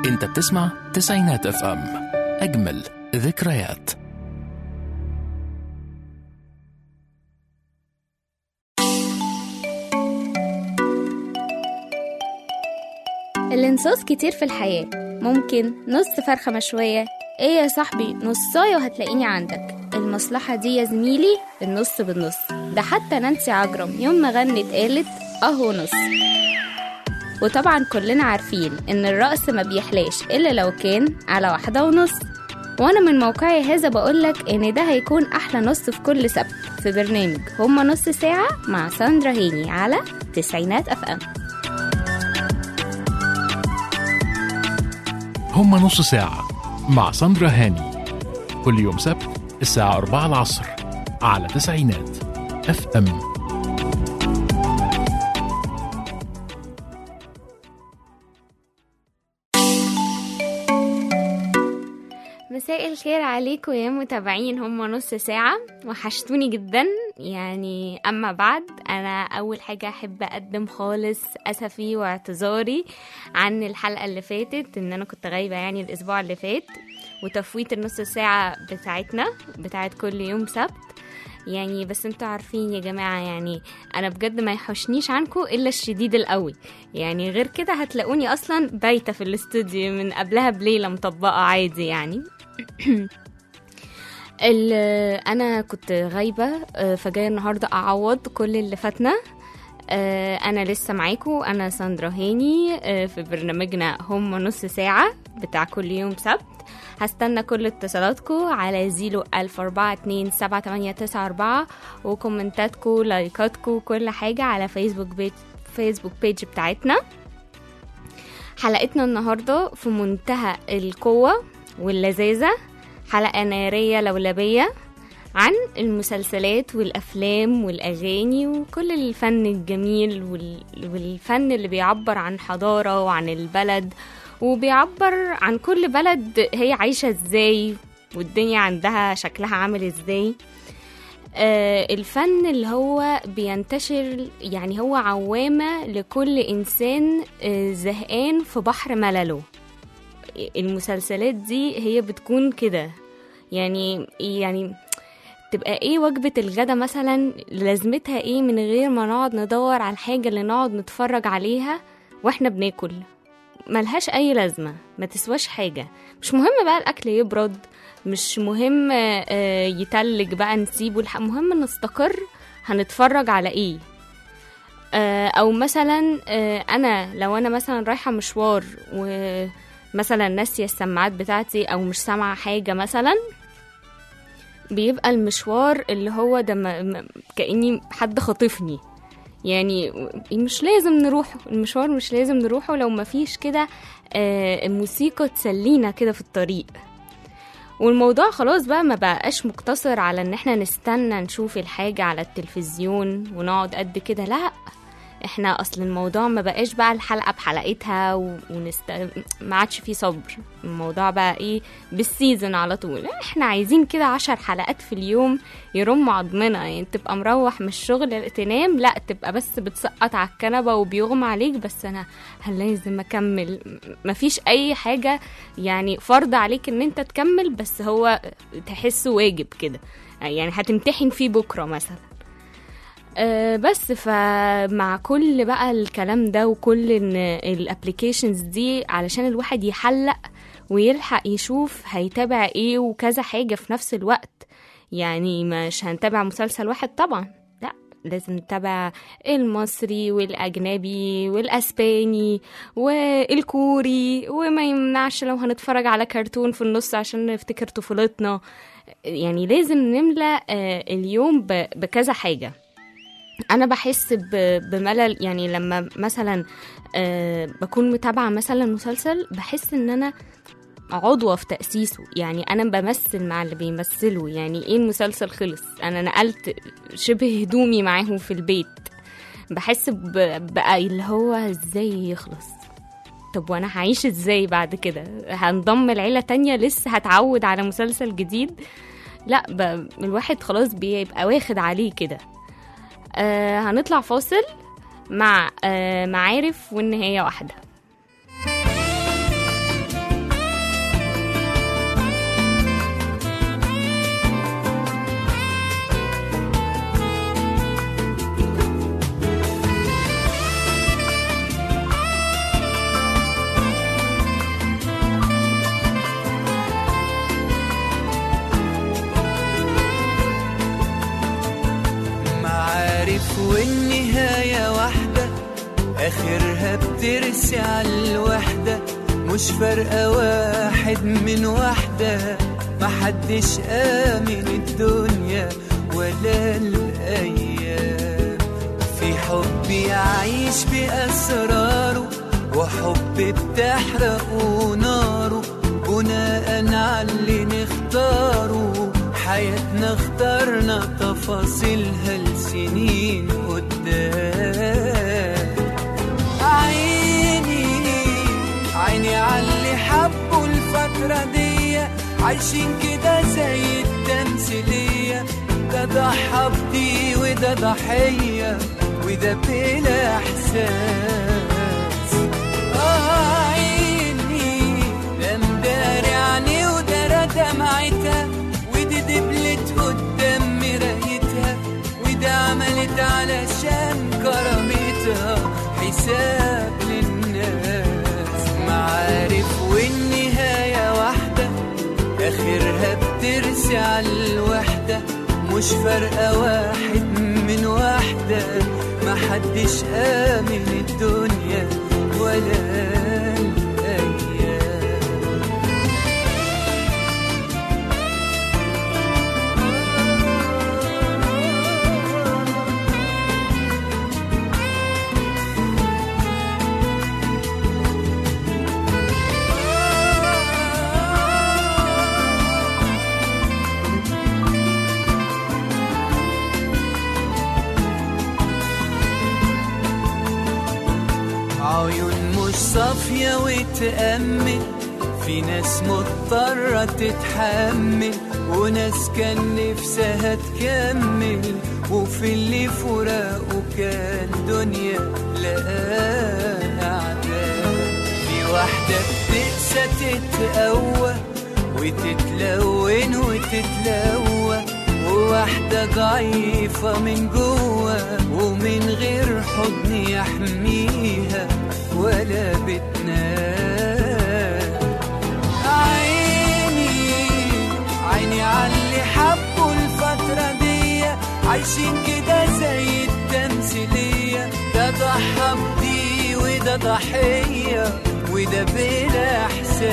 انت بتسمع تسعينات اف ام اجمل ذكريات الانصاص كتير في الحياة ممكن نص فرخة مشوية ايه يا صاحبي نصاية وهتلاقيني عندك المصلحة دي يا زميلي النص بالنص ده حتى نانسي عجرم يوم ما غنت قالت اهو نص وطبعا كلنا عارفين ان الرأس ما بيحلاش الا لو كان على واحدة ونص وانا من موقعي هذا بقولك ان ده هيكون احلى نص في كل سبت في برنامج هما نص ساعة مع ساندرا هيني على تسعينات اف ام هما نص ساعة مع ساندرا هاني كل يوم سبت الساعة 4 العصر على تسعينات اف ام مساء الخير عليكم يا متابعين هم نص ساعة وحشتوني جدا يعني أما بعد أنا أول حاجة أحب أقدم خالص أسفي واعتذاري عن الحلقة اللي فاتت إن أنا كنت غايبة يعني الأسبوع اللي فات وتفويت النص ساعة بتاعتنا بتاعت كل يوم سبت يعني بس انتوا عارفين يا جماعة يعني انا بجد ما يحوشنيش عنكم الا الشديد القوي يعني غير كده هتلاقوني اصلا بايتة في الاستوديو من قبلها بليلة مطبقة عادي يعني ال- انا كنت غايبة آه، فجاية النهاردة اعوض كل اللي فاتنا آه، انا لسه معاكم انا ساندرا هاني آه، في برنامجنا هم نص ساعة بتاع كل يوم سبت هستنى كل اتصالاتكم على زيرو ألف أربعة اتنين سبعة تمانية تسعة أربعة وكومنتاتكم لايكاتكم كل حاجة على فيسبوك بيج فيسبوك بيج بتاعتنا حلقتنا النهاردة في منتهى القوة واللذاذة حلقة نارية لولبية عن المسلسلات والأفلام والأغاني وكل الفن الجميل وال- والفن اللي بيعبر عن حضارة وعن البلد وبيعبر عن كل بلد هي عايشة ازاي والدنيا عندها شكلها عامل ازاي آه الفن اللي هو بينتشر يعني هو عوامة لكل إنسان آه زهقان في بحر ملله المسلسلات دي هي بتكون كده يعني يعني تبقى ايه وجبة الغدا مثلا لازمتها ايه من غير ما نقعد ندور على الحاجة اللي نقعد نتفرج عليها واحنا بناكل ملهاش اي لازمة ما تسواش حاجة مش مهم بقى الاكل يبرد مش مهم آه، يتلج بقى نسيبه الح- مهم نستقر هنتفرج على ايه آه، او مثلا آه، انا لو انا مثلا رايحة مشوار ومثلا ناسية السماعات بتاعتي او مش سامعة حاجة مثلا بيبقى المشوار اللي هو ده م- م- كأني حد خاطفني يعني مش لازم نروح المشوار مش لازم نروحه لو مفيش كده آه، موسيقى تسلينا كده في الطريق والموضوع خلاص بقى ما بقاش مقتصر على ان احنا نستنى نشوف الحاجة على التلفزيون ونقعد قد كده لا احنا اصل الموضوع ما بقاش بقى الحلقة بحلقتها و- ونست ما عادش فيه صبر الموضوع بقى ايه بالسيزون على طول احنا عايزين كده عشر حلقات في اليوم يرموا عضمنا يعني تبقى مروح من الشغل تنام لا تبقى بس بتسقط على الكنبة وبيغمى عليك بس انا هل لازم اكمل م- مفيش اي حاجة يعني فرض عليك ان انت تكمل بس هو تحسه واجب كده يعني هتمتحن فيه بكرة مثلا أه بس فمع كل بقى الكلام ده وكل ان الابليكيشنز دي علشان الواحد يحلق ويلحق يشوف هيتابع ايه وكذا حاجة في نفس الوقت يعني مش هنتابع مسلسل واحد طبعا لا لازم نتابع المصري والأجنبي والأسباني والكوري وما يمنعش لو هنتفرج على كرتون في النص عشان نفتكر طفولتنا يعني لازم نملى آه، اليوم ب- بكذا حاجة انا بحس ب- بملل يعني لما مثلا آه، بكون متابعه مثلا مسلسل بحس ان انا عضوة في تأسيسه يعني أنا بمثل مع اللي بيمثلوا يعني إيه المسلسل خلص أنا نقلت شبه هدومي معاهم في البيت بحس ب- بقى اللي هو إزاي يخلص طب وانا هعيش ازاي بعد كده هنضم العيلة تانية لسه هتعود على مسلسل جديد لا ب... الواحد خلاص بيبقى واخد عليه كده آه هنطلع فاصل مع آه معارف والنهاية واحدة اخرها بترسي على الوحدة مش فارقة واحد من واحدة محدش آمن الدنيا ولا الأيام في حب يعيش بأسراره وحب بتحرقه ناره بناء على اللي نختاره حياتنا اخترنا تفاصيلها لسنين قدام عيني عيني عاللي حبوا الفترة دي عايشين كده زي التمثيلية ده ضحى بدي وده ضحية وده بلا إحساس آه عيني ده مداري عني وده دمعتها ودي دبلت قدام مرايتها وده عملت علشان كرامتها حساب للناس معارف والنهاية واحدة آخرها بترسي على الوحدة مش فارقة واحد من واحدة محدش آمن الدنيا ولا الأيام عيون مش صافية وتأمل في ناس مضطرة تتحمل وناس كان نفسها تكمل وفي اللي فراقه كان دنيا لقاها أعداء في واحدة بتقسى تتقوى وتتلون وتتلوى وواحدة ضعيفة من جوه ومن غير حضن يحميها ولا بتنام عيني عيني عاللي حبوا الفترة دي عايشين كده زي التمثيلية ده ضحى بدي وده ضحية وده بلا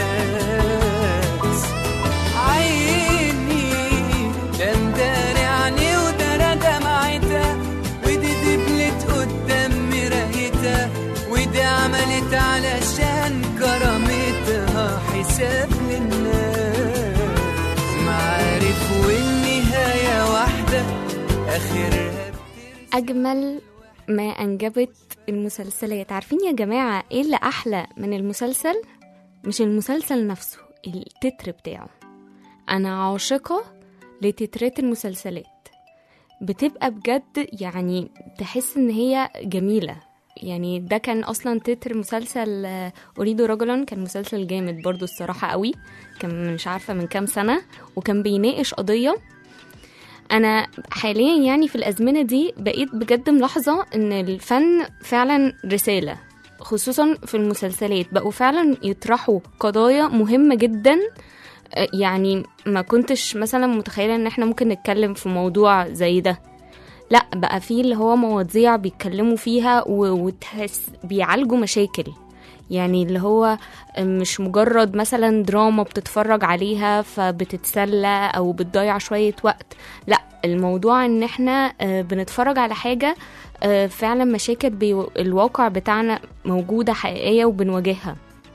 إحساس عيني ده مداري عني وده دمعتها ودي دبلت قدام مرايتها ودي عملت علشان كرامتها حساب للناس معارف والنهاية واحدة آخرها أجمل ما أنجبت المسلسلات عارفين يا جماعة إيه اللي أحلى من المسلسل؟ مش المسلسل نفسه التتر بتاعه أنا عاشقة لتترات المسلسلات بتبقى بجد يعني تحس إن هي جميلة يعني ده كان أصلا تتر مسلسل آه، أريد رجلا كان مسلسل جامد برضو الصراحة قوي كان مش عارفة من كام سنة وكان بيناقش قضية انا حاليا يعني في الازمنه دي بقيت بجد ملاحظه ان الفن فعلا رساله خصوصا في المسلسلات بقوا فعلا يطرحوا قضايا مهمه جدا آه، يعني ما كنتش مثلا متخيله ان احنا ممكن نتكلم في موضوع زي ده لا بقى فيه اللي هو مواضيع بيتكلموا فيها و- وتحس بيعالجوا مشاكل يعني اللي هو مش مجرد مثلا دراما بتتفرج عليها فبتتسلى او بتضيع شوية وقت لا الموضوع ان احنا آه، بنتفرج على حاجة آه، فعلا مشاكل بي- الواقع بتاعنا موجودة حقيقية وبنواجهها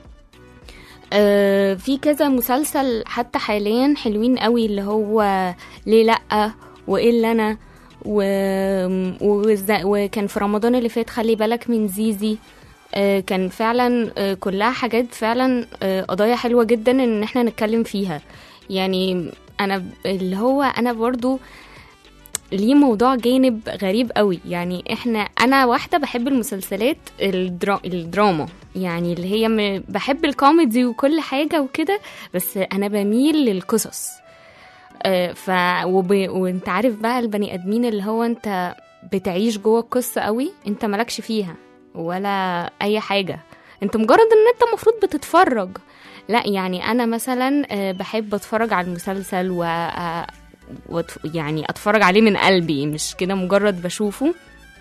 آه، في كذا مسلسل حتى حاليا حلوين قوي اللي هو ليه لأ وايه اللي انا و... وز- وكان في رمضان اللي فات خلي بالك من زيزي آه، كان فعلا آه، كلها حاجات فعلا آه، قضايا حلوة جدا ان احنا نتكلم فيها يعني انا ب- اللي هو انا برضو ليه موضوع جانب غريب قوي يعني احنا انا واحده بحب المسلسلات الدرا... الدراما يعني اللي هي م... بحب الكوميدي وكل حاجه وكده بس انا بميل للقصص آه، ف وب... وانت عارف بقى البني ادمين اللي هو انت بتعيش جوه القصه قوي انت مالكش فيها ولا اي حاجه انت مجرد ان انت المفروض بتتفرج لا يعني انا مثلا آه، بحب اتفرج على المسلسل و آه، وأتف- يعني اتفرج عليه من قلبي مش كده مجرد بشوفه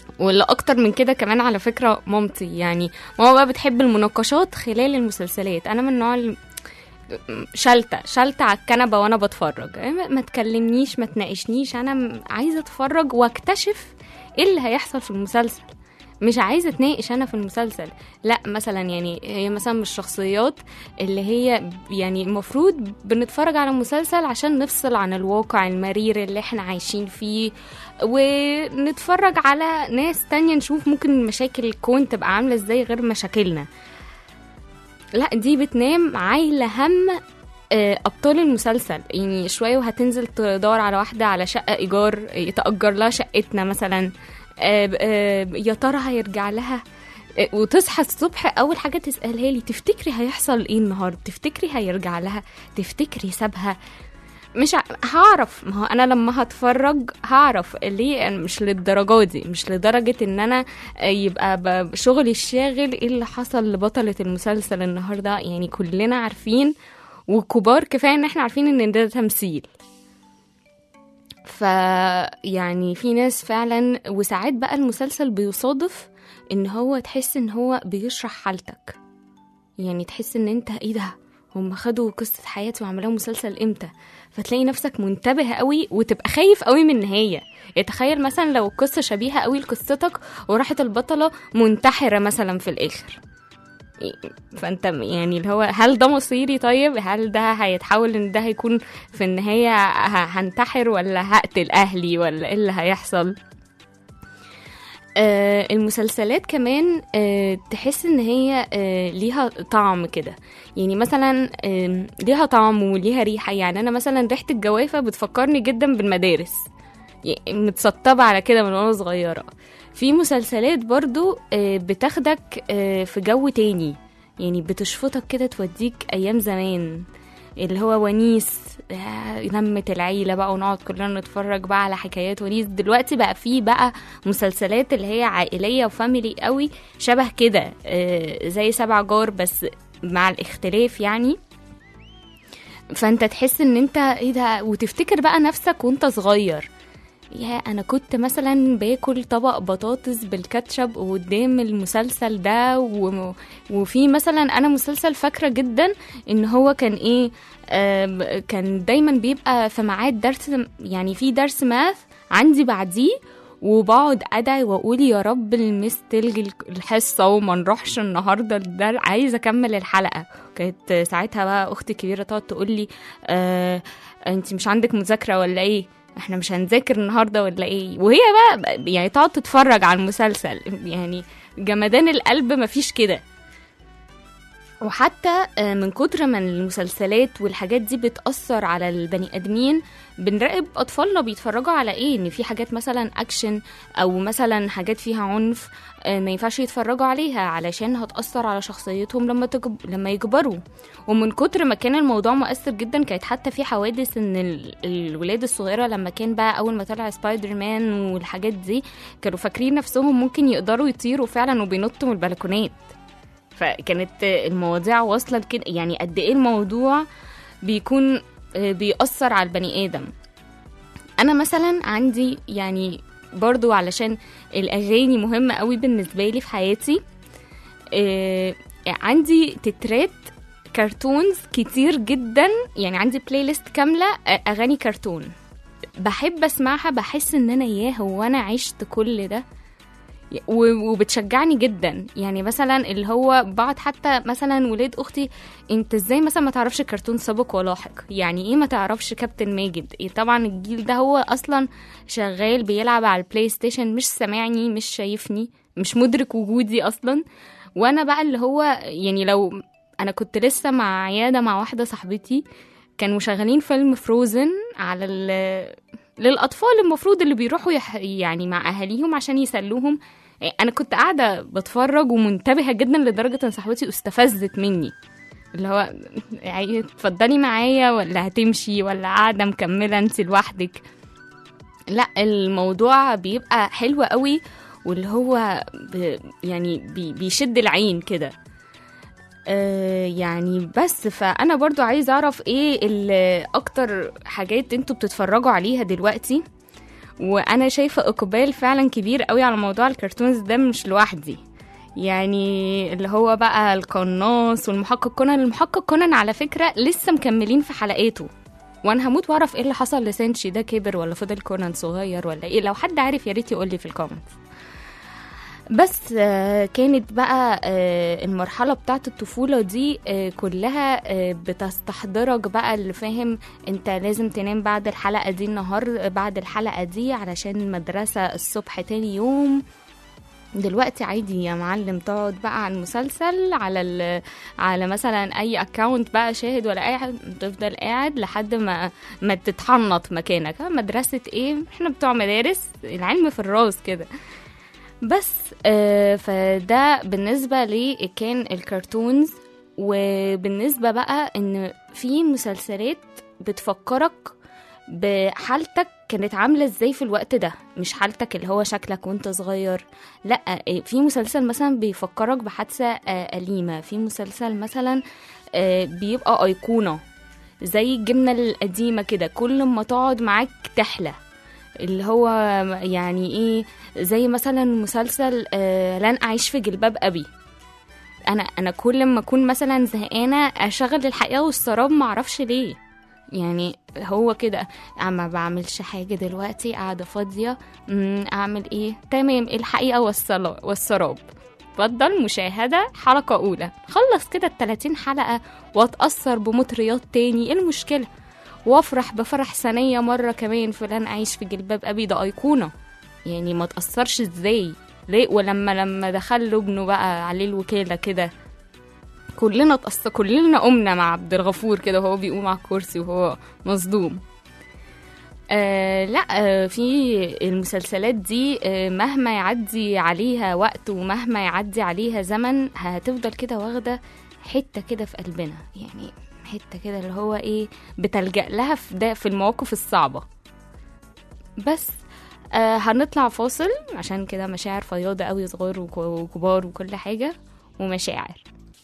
واللي اكتر من كده كمان على فكره مامتي يعني ماما بقى بتحب المناقشات خلال المسلسلات انا من النوع اللي شلتة شلتة على الكنبة وانا بتفرج ما ما تكلمنيش ما تناقشنيش انا م- عايزة اتفرج واكتشف ايه اللي هيحصل في المسلسل مش عايزة اتناقش انا في المسلسل لا مثلا يعني هي مثلا من الشخصيات اللي هي يعني المفروض بنتفرج على مسلسل عشان نفصل عن الواقع المرير اللي احنا عايشين فيه ونتفرج على ناس تانية نشوف ممكن مشاكل الكون تبقى عاملة ازاي غير مشاكلنا لا دي بتنام عايلة هم آه، أبطال المسلسل يعني شوية وهتنزل تدور على واحدة على شقة إيجار يتأجر لها شقتنا مثلا آه، آه، يا ترى هيرجع لها آه، وتصحى الصبح أول حاجة تسألها لي تفتكري هيحصل إيه النهاردة تفتكري هيرجع لها تفتكري سابها مش ع- هعرف ما هو انا لما هتفرج هعرف ليه أنا مش للدرجه دي مش لدرجه ان انا يبقى ب- شغلي الشاغل ايه اللي حصل لبطله المسلسل النهارده يعني كلنا عارفين وكبار كفايه ان احنا عارفين ان ده تمثيل ف يعني في ناس فعلا وساعات بقى المسلسل بيصادف ان هو تحس ان هو بيشرح حالتك يعني تحس ان انت ايه ده هم خدوا قصة حياتي وعملوها مسلسل امتى فتلاقي نفسك منتبه قوي وتبقى خايف قوي من النهاية يعني تخيل مثلا لو القصة شبيهة قوي لقصتك وراحت البطلة منتحرة مثلا في الآخر فانت يعني اللي هو هل ده مصيري طيب هل ده هيتحول ان ده هيكون في النهاية ه- هنتحر ولا هقتل اهلي ولا ايه اللي هيحصل آه المسلسلات كمان آه تحس ان هي آه ليها طعم كده يعني مثلا آه ليها طعم وليها ريحة يعني انا مثلا ريحة الجوافة بتفكرني جدا بالمدارس يعني متسطبة على كده من وانا صغيرة في مسلسلات برضو آه بتاخدك آه في جو تاني يعني بتشفطك كده توديك ايام زمان اللي هو ونيس آه، لمة العيلة بقى ونقعد كلنا نتفرج بقى على حكايات ونيس دلوقتي بقى في بقى مسلسلات اللي هي عائلية وفاميلي قوي شبه كده آه، زي سبع جار بس مع الاختلاف يعني فانت تحس ان انت ايه ده وتفتكر بقى نفسك وانت صغير يا انا كنت مثلا باكل طبق بطاطس بالكاتشب قدام المسلسل ده و... وفي مثلا انا مسلسل فاكره جدا ان هو كان ايه آم، كان دايما بيبقى في ميعاد درس يعني في درس ماث عندي بعديه وبقعد ادعي واقول يا رب المس تلغي الحصه وما نروحش النهارده ده عايزه اكمل الحلقه كانت ساعتها بقى اختي الكبيره تقعد تقول لي آه انت مش عندك مذاكره ولا ايه احنا مش هنذاكر النهارده ولا ايه وهي بقى يعني تقعد تتفرج على المسلسل يعني جمدان القلب مفيش كده وحتى آه، من كتر ما المسلسلات والحاجات دي بتأثر على البني آدمين بنراقب أطفالنا بيتفرجوا على إيه إن في حاجات مثلا أكشن أو مثلا حاجات فيها عنف آه، ما ينفعش يتفرجوا عليها علشان هتأثر على شخصيتهم لما تجب... لما يكبروا ومن كتر ما كان الموضوع مؤثر جدا كانت حتى في حوادث ان ال... الولاد الصغيره لما كان بقى اول ما طلع سبايدر مان والحاجات دي كانوا فاكرين نفسهم ممكن يقدروا يطيروا فعلا وبينطوا من البلكونات فكانت المواضيع واصله لكده يعني قد ايه الموضوع بيكون آه، بيأثر على البني ادم انا مثلا عندي يعني برضو علشان الاغاني مهمه قوي بالنسبه لي في حياتي آه، عندي تترات كرتونز كتير جدا يعني عندي بلاي ليست كامله آه، اغاني كرتون بحب اسمعها بحس ان انا ياه هو انا عشت كل ده و- وبتشجعني جدا يعني مثلا اللي هو بعض حتى مثلا ولاد اختي انت ازاي مثلا ما تعرفش كرتون سابق ولاحق يعني ايه ما تعرفش كابتن ماجد إيه طبعا الجيل ده هو اصلا شغال بيلعب على البلاي ستيشن مش سامعني مش شايفني مش مدرك وجودي اصلا وانا بقى اللي هو يعني لو انا كنت لسه مع عياده مع واحده صاحبتي كانوا شغالين فيلم فروزن على ال للاطفال المفروض اللي بيروحوا يح... يعني مع اهاليهم عشان يسلوهم إيه، انا كنت قاعده بتفرج ومنتبهه جدا لدرجه ان صاحبتي استفزت مني اللي هو يعني اتفضلي معايا ولا هتمشي ولا قاعده مكمله انت لوحدك لا الموضوع بيبقى حلو قوي واللي هو ب... يعني بي... بيشد العين كده آه يعني بس فانا برضو عايز اعرف ايه ال- اكتر حاجات انتوا بتتفرجوا عليها دلوقتي وانا شايفه اقبال فعلا كبير قوي على موضوع الكرتونز ده مش لوحدي يعني اللي هو بقى القناص والمحقق كونان المحقق كونان على فكره لسه مكملين في حلقاته وانا هموت واعرف ايه اللي حصل لسنشي ده كبر ولا فضل كونان صغير ولا ايه لو حد عارف يا ريت يقول لي في الكومنتس بس آه، كانت بقى آه، المرحلة بتاعت الطفولة دي آه، كلها آه، بتستحضرك بقى اللي فاهم انت لازم تنام بعد الحلقة دي النهار بعد الحلقة دي علشان المدرسة الصبح تاني يوم دلوقتي عادي يا معلم تقعد بقى على المسلسل على ال... على مثلا اي اكونت بقى شاهد ولا اي حاجه تفضل قاعد لحد ما ما تتحنط مكانك ها، مدرسه ايه احنا بتوع مدارس العلم في الراس كده بس آه فده بالنسبة لي كان الكرتونز وبالنسبة بقى ان في مسلسلات بتفكرك بحالتك كانت عاملة ازاي في الوقت ده مش حالتك اللي هو شكلك وانت صغير لا آه، في مسلسل مثلا بيفكرك بحادثة آه، أليمة في مسلسل مثلا آه، بيبقى أيقونة زي الجبنة القديمة كده كل ما تقعد معاك تحلى اللي هو يعني ايه زي مثلا مسلسل آه لن اعيش في جلباب ابي انا انا كل ما اكون مثلا زهقانه اشغل الحقيقه والسراب معرفش ليه يعني هو كده ما بعملش حاجه دلوقتي قاعده فاضيه مم، اعمل ايه تمام الحقيقه والصلا- والسراب اتفضل مشاهدة حلقة أولى خلص كده التلاتين حلقة واتأثر بمطريات تاني ايه المشكلة وافرح بفرح ثانية مرة كمان في لن أعيش في جلباب أبي ده أيقونة يعني ما تأثرش ازاي ليه ولما لما دخل له ابنه بقى عليه الوكالة كده كلنا تأثر كلنا قمنا مع عبد الغفور كده وهو بيقوم على الكرسي وهو مصدوم آه لا آه في المسلسلات دي آه مهما يعدي عليها وقت ومهما يعدي عليها زمن هتفضل كده واخدة حتة كده في قلبنا يعني حتة كده اللي هو ايه بتلجأ لها في ده في المواقف الصعبة بس آه هنطلع فاصل عشان كده مشاعر فياضة قوي صغار وك- وكبار وكل حاجة ومشاعر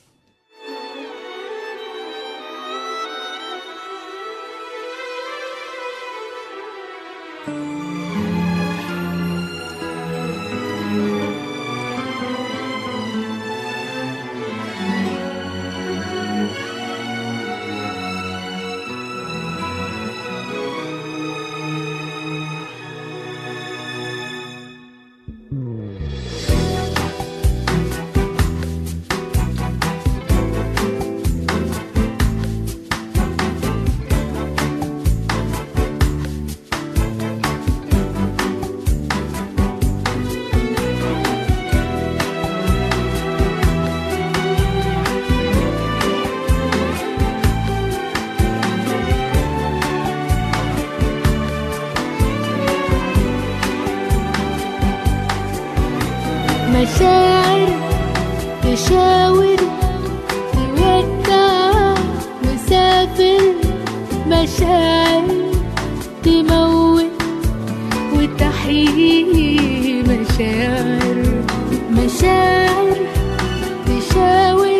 مشاعر تشاور تودع مسافر مشاعر تموت وتحيي مشاعر مشاعر تشاور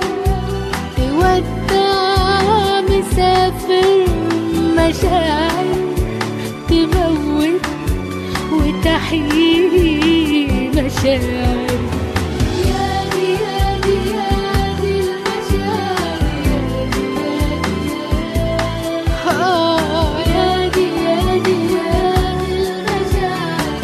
تودع مسافر مشاعر تموت وتحيي مشاعر يا دي يا دي يا دي المشاعر آه، يا دي يا دي يا دي المشاعر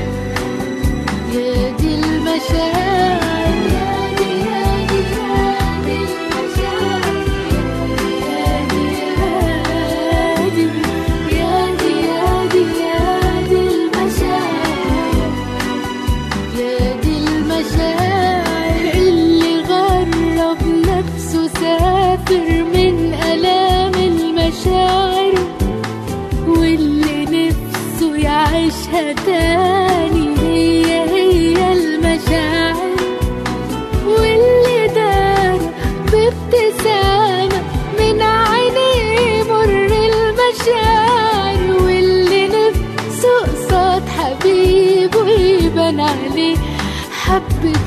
يا دي المشاعر يا دي يا دي يا دي المشاعر يا دي يا دي يا دي يا دي يا دي المشاعر يا دي المشاعر اللي غرب نفسه سافر من آلام المشاعر واللي نفسه يعيشها تاني هي هي المشاعر واللي دار بابتسامة من عينيه مر المشاعر واللي نفسه قصاد حبيبه يبان عليه حبة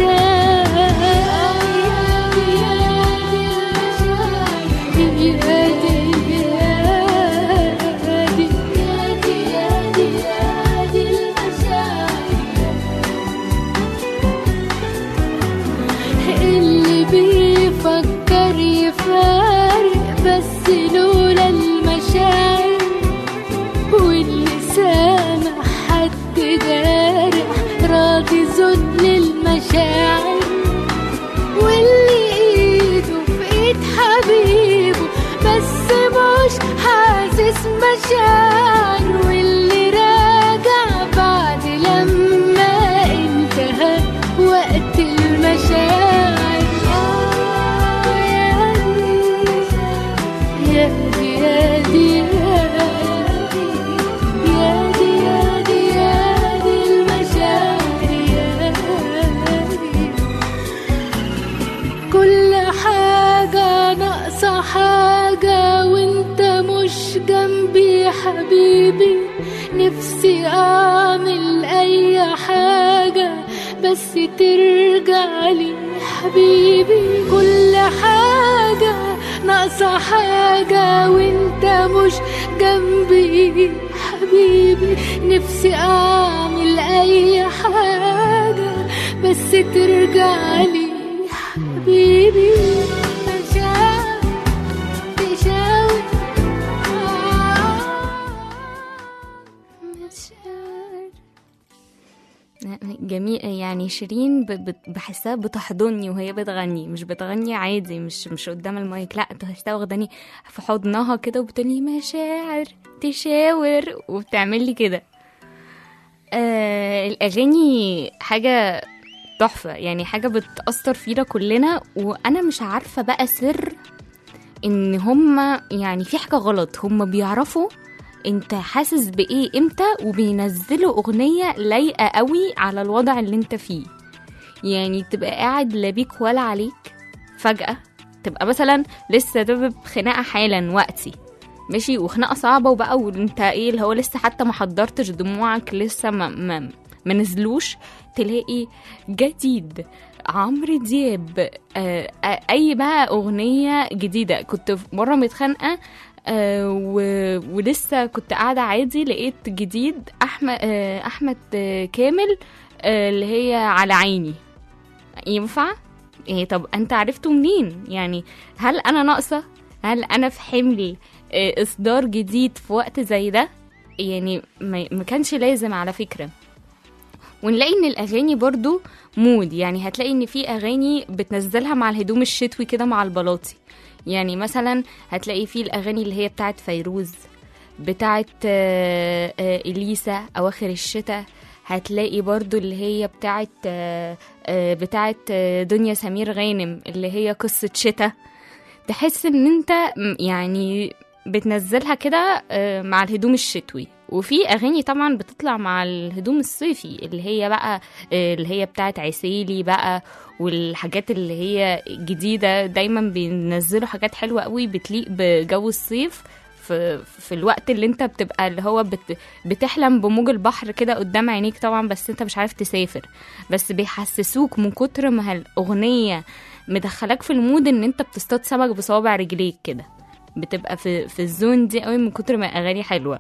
مشاعر يا دي يا دي يا دي يا دي يا دي بس لولا المشاعر واللي سامع حد جارح راضي ذل المشاعر واللي ايده في ايد حبيبه بس مش حاسس مشاعر واللي راجع بعد لما انتهى وقت المشاعر آه يا دي يا دي يا دي يا دي يا دي يا دي المشاعر يا دي كل حاجة ناقصة حاجة وانت مش جنبي يا حبيبي نفسي اعمل اي حاجة بس ترجع لي يا حبيبي كل حاجة ناقصة حاجة وانت مش جنبي يا حبيبي نفسي اعمل اي حاجة بس ترجع لي يا حبيبي مشاعر تشاور مشاعر جميل يعني شيرين ب- بت- بحسها بتحضني وهي بتغني مش بتغني عادي مش مش قدام المايك لا تحسها واخداني في حضنها كده وبتقولي مشاعر تشاور وبتعمل لي كده آه الاغاني حاجه تحفه يعني حاجه بتاثر فينا كلنا وانا مش عارفه بقى سر ان هما يعني في حاجه غلط هما بيعرفوا انت حاسس بايه امتى وبينزلوا اغنيه لايقه قوي على الوضع اللي انت فيه يعني تبقى قاعد لا بيك ولا عليك فجاه تبقى مثلا لسه ده خناقه حالا وقتي ماشي وخناقه صعبه وبقى وانت ايه اللي هو لسه حتى ما حضرتش دموعك لسه ما ما, ما نزلوش تلاقي جديد عمرو دياب آه آه، اي بقى اغنيه جديده كنت في مره متخانقه آه و... ولسه كنت قاعده عادي لقيت جديد احمد آه احمد آه كامل آه اللي هي على عيني ينفع إيه طب انت عرفته منين يعني هل انا ناقصه هل انا في حمل آه، اصدار جديد في وقت زي ده يعني ما ما كانش لازم على فكره ونلاقي ان الاغاني برضو مود يعني هتلاقي ان في اغاني بتنزلها مع الهدوم الشتوي كده مع البلاطي يعني مثلا هتلاقي في الاغاني اللي هي بتاعت فيروز بتاعت آه، آه، اليسا اواخر الشتاء هتلاقي برضو اللي هي بتاعت آه، آه، بتاعت آه، دنيا سمير غانم اللي هي قصة شتاء تحس ان انت م- يعني بتنزلها كده آه، مع الهدوم الشتوي وفي اغاني طبعا بتطلع مع الهدوم الصيفي اللي هي بقى آه، اللي هي بتاعت عسيلي بقى والحاجات اللي هي جديدة دايما بينزلوا حاجات حلوة قوي بتليق بجو الصيف في, في الوقت اللي انت بتبقى اللي هو بت بتحلم بموج البحر كده قدام عينيك طبعا بس انت مش عارف تسافر بس بيحسسوك من كتر ما الأغنية مدخلاك في المود ان انت بتصطاد سمك بصوابع رجليك كده بتبقى في في الزون دي قوي من كتر ما الاغاني حلوه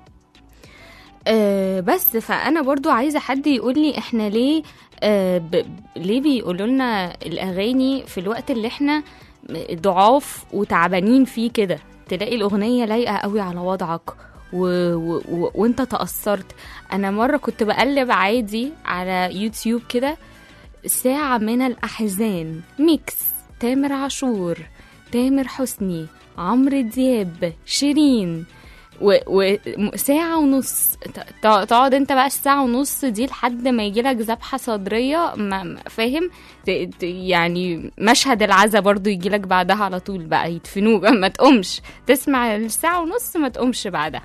أه بس فانا برضو عايزه حد يقول لي احنا ليه أه ب... ليه بيقولوا لنا الاغاني في الوقت اللي احنا ضعاف وتعبانين فيه كده تلاقي الاغنيه لايقه قوي على وضعك و... و... و... وانت تاثرت انا مره كنت بقلب عادي على يوتيوب كده ساعة من الأحزان ميكس تامر عاشور تامر حسني عمرو دياب شيرين وساعة ونص ت- ت- تقعد انت بقى الساعة ونص دي لحد ما يجيلك ذبحة صدرية ما ما- فاهم ت- ت- يعني مشهد العزا برضو يجيلك بعدها على طول بقى يدفنوك ما تقومش تسمع الساعة ونص ما تقومش بعدها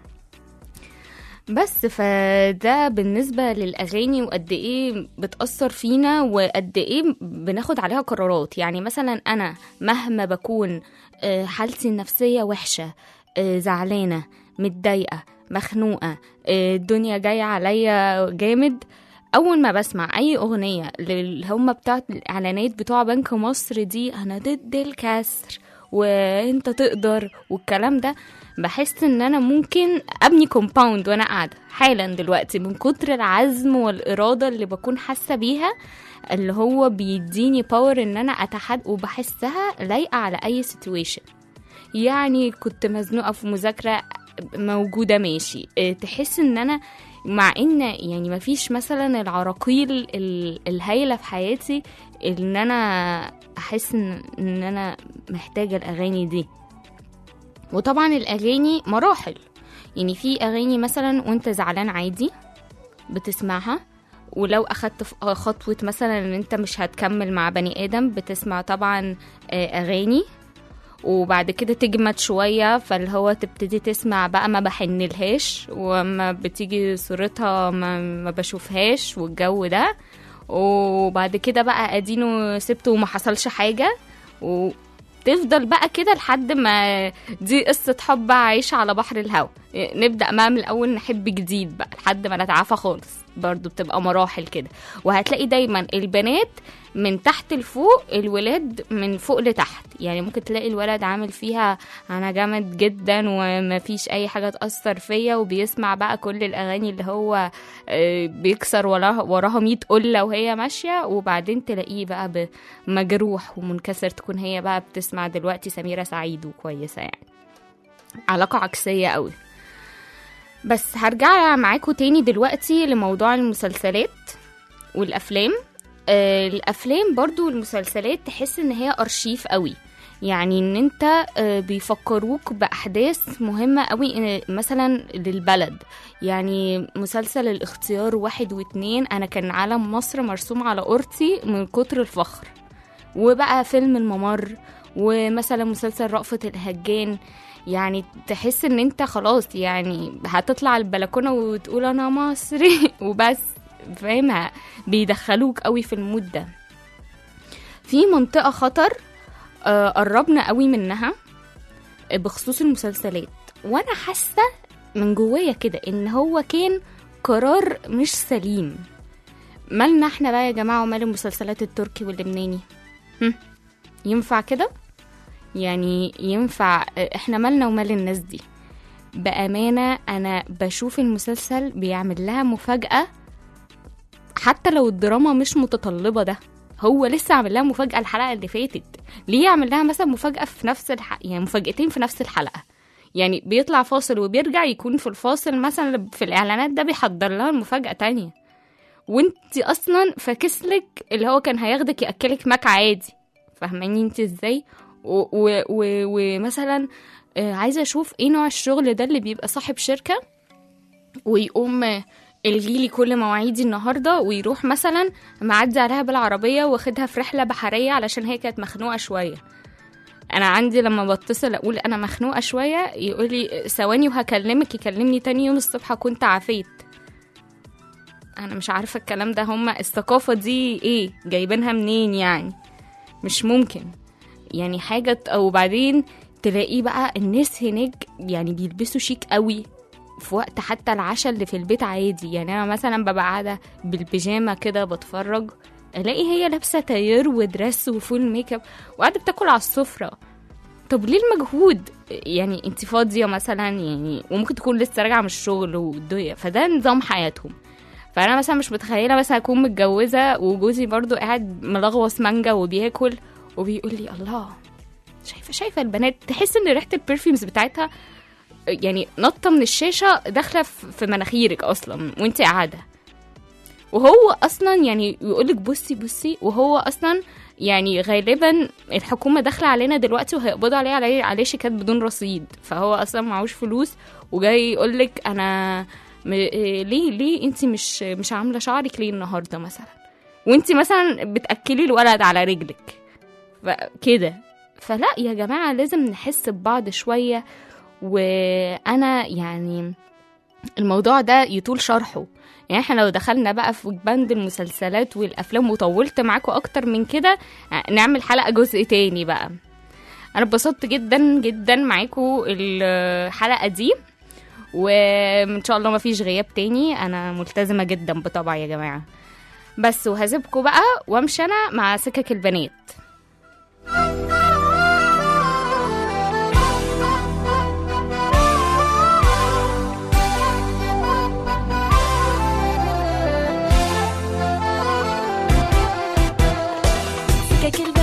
بس فده بالنسبة للأغاني وقد إيه بتأثر فينا وقد إيه بناخد عليها قرارات يعني مثلا أنا مهما بكون آه، حالتي النفسية وحشة آه، زعلانة متضايقة مخنوقة آه، الدنيا جاية عليا جامد أول ما بسمع أي أغنية اللي هم بتاعت الإعلانات بتوع بنك مصر دي أنا ضد الكسر وانت تقدر والكلام ده بحس ان انا ممكن ابني كومباوند وانا قاعده حالا دلوقتي من كتر العزم والاراده اللي بكون حاسه بيها اللي هو بيديني باور ان انا اتحد وبحسها لايقه على اي سيتويشن يعني كنت مزنوقه في مذاكره موجوده ماشي آه، تحس ان انا مع ان يعني مفيش مثلا العراقيل ال- الهايله في حياتي ان انا احس ان ان انا محتاجه الاغاني دي وطبعا الاغاني مراحل يعني في اغاني مثلا وانت زعلان عادي بتسمعها ولو اخدت ف- خطوه مثلا ان انت مش هتكمل مع بني ادم بتسمع طبعا آه، اغاني وبعد كده تجمد شوية فاللي هو تبتدي تسمع بقى ما بحنلهاش وما بتيجي صورتها ما, ما بشوفهاش والجو ده وبعد كده بقى ادينه سبته وما حصلش حاجة وتفضل بقى كده لحد ما دي قصة حب عايشة على بحر الهوا نبدأ بقى من الأول نحب جديد بقى لحد ما نتعافى خالص برضو بتبقى مراحل كده وهتلاقي دايما البنات من تحت لفوق الولاد من فوق لتحت يعني ممكن تلاقي الولد عامل فيها انا جامد جدا ومفيش اي حاجه تاثر فيا وبيسمع بقى كل الاغاني اللي هو آه، بيكسر وراها وراها 100 قله وهي ماشيه وبعدين تلاقيه بقى ب- مجروح ومنكسر تكون هي بقى بتسمع دلوقتي سميره سعيد وكويسه يعني علاقه عكسيه قوي بس هرجع معاكم تاني دلوقتي لموضوع المسلسلات والافلام آه، الافلام برضو والمسلسلات تحس ان هي ارشيف قوي يعني ان انت آه، بيفكروك باحداث مهمه قوي آه، مثلا للبلد يعني مسلسل الاختيار واحد واتنين انا كان علم مصر مرسوم على قرطي من كتر الفخر وبقى فيلم الممر ومثلا مسلسل رأفت الهجان يعني تحس ان انت خلاص يعني هتطلع البلكونه وتقول انا مصري وبس فاهمها بيدخلوك قوي في المود ده في منطقه خطر آه، قربنا قوي منها بخصوص المسلسلات وانا حاسه من جوايا كده ان هو كان قرار مش سليم مالنا احنا بقى يا جماعه ومال المسلسلات التركي واللبناني هم؟ ينفع كده يعني ينفع احنا مالنا ومال الناس دي بأمانة أنا بشوف المسلسل بيعمل لها مفاجأة حتى لو الدراما مش متطلبة ده هو لسه عامل لها مفاجأة الحلقة اللي فاتت ليه يعمل لها مثلا مفاجأة في نفس الح... يعني مفاجأتين في نفس الحلقة يعني بيطلع فاصل وبيرجع يكون في الفاصل مثلا في الإعلانات ده بيحضر لها المفاجأة تانية وانت أصلا فاكسلك اللي هو كان هياخدك يأكلك ماك عادي فاهماني انت ازاي و- و- و- ومثلا آه، عايزه اشوف ايه نوع الشغل ده اللي بيبقى صاحب شركه ويقوم آه، الغيلي كل مواعيدي النهارده ويروح مثلا معدي عليها بالعربيه واخدها في رحله بحريه علشان هي كانت مخنوقه شويه انا عندي لما بتصل اقول انا مخنوقه شويه يقول لي ثواني وهكلمك يكلمني تاني يوم الصبح كنت عافيت انا مش عارفه الكلام ده هما الثقافه دي ايه جايبينها منين يعني مش ممكن يعني حاجة ت- وبعدين تلاقيه بقى الناس هناك يعني بيلبسوا شيك قوي في وقت حتى العشاء اللي في البيت عادي يعني انا مثلا ببقى قاعدة بالبيجامة كده بتفرج الاقي هي لابسة تاير ودرس وفول ميك اب وقاعدة بتاكل على السفرة طب ليه المجهود يعني انت فاضية مثلا يعني وممكن تكون لسه راجعة من الشغل والدنيا فده نظام حياتهم فانا مثلا مش متخيله مثلا اكون متجوزه وجوزي برضو قاعد ملغوص مانجا وبياكل وبيقول لي الله شايفه شايفه البنات تحس ان ريحه البرفيومز بتاعتها يعني نطه من الشاشه داخله في في مناخيرك اصلا وانت قاعده وهو اصلا يعني يقول لك بصي بصي وهو اصلا يعني غالبا الحكومه داخله علينا دلوقتي وهيقبضوا عليه عليه عليه شيكات بدون رصيد فهو اصلا معهوش فلوس وجاي يقول لك انا م... إيه ليه ليه انت مش مش عامله شعرك ليه النهارده مثلا وانت مثلا بتاكلي الولد على رجلك كده فلا يا جماعه لازم نحس ببعض شويه وانا يعني الموضوع ده يطول شرحه يعني احنا لو دخلنا بقى في بند المسلسلات والافلام وطولت معاكم اكتر من كده نعمل حلقه جزء تاني بقى انا اتبسطت جدا جدا معاكم الحلقه دي وان شاء الله ما فيش غياب تاني انا ملتزمه جدا بطبعي يا جماعه بس وهسيبكم بقى وامشي انا مع سكك البنات سكك